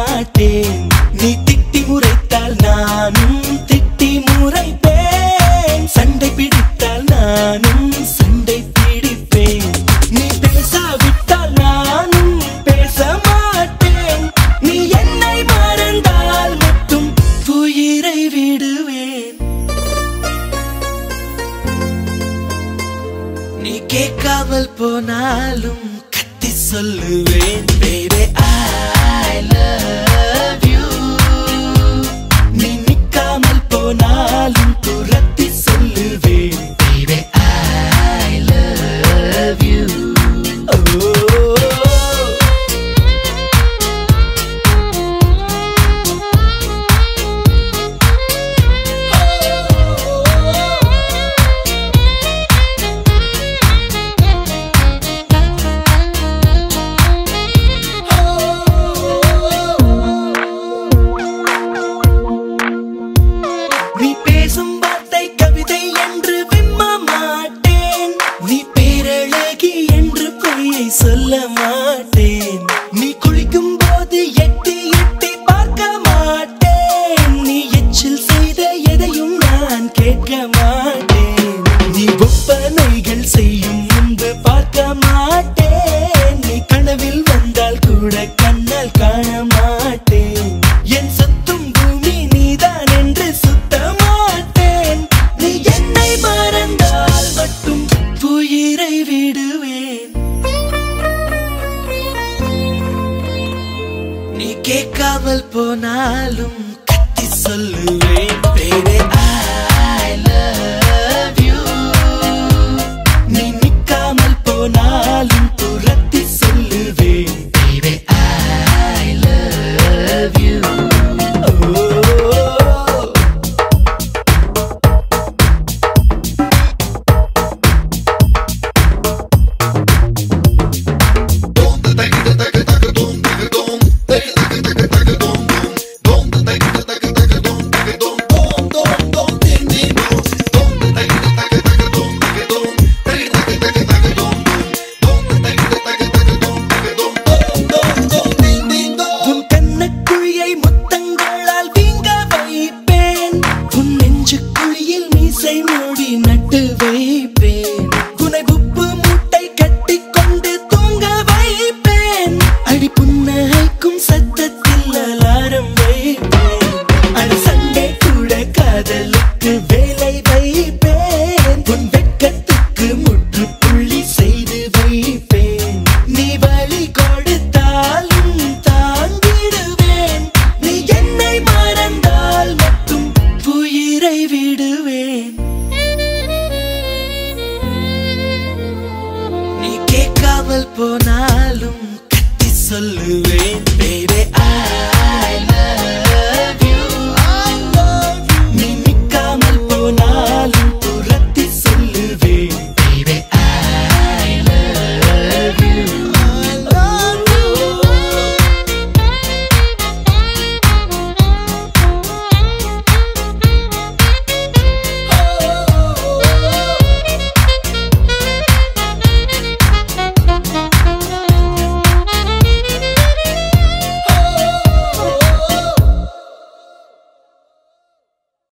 மாட்டேன் நீ திட்டி முறைத்தால் நானும் திட்டி முறைப்பேன் சண்டை பிடித்தால் நானும் சண்டை பிடிப்பேன் நீ பேசாவிட்டால் நானும் பேச மாட்டேன் நீ என்னை மறந்தால் மட்டும் உயிரை விடுவேன் நீ கேட்காமல் போனாலும் கத்தி சொல்லுவேன் baby I love you நீ நிக்காமல் போனாலும் துரத்தி சொல்லுவேன் baby I love you oh. நீ பேசும் வார்த்தை கவிதை என்று விம்ம மாட்டேன் நீ பேரழகி என்று பொய்யை சொல்ல மாட்டேன் நீ குளிக்கும் போது எட்டி எட்டி பார்க்க மாட்டேன் நீ எச்சில் செய்த எதையும் நான் கேட்க மாட்டேன் நீ ஒப்பனைகள் செய்யும் முன்பு பார்க்க மாட்டேன் நீ கனவில் வந்தால் கூட கண்ணால் காண மாட்டேன் என் சொத்தும் பூமி நீதான் என்று சுத்த மாட்டேன் நீ என்னை மறந்தால் மட்டும் உயிரை விடுவேன் நீ கேட்காமல் போனாலும் கத்தி சொல்லுவேன் baby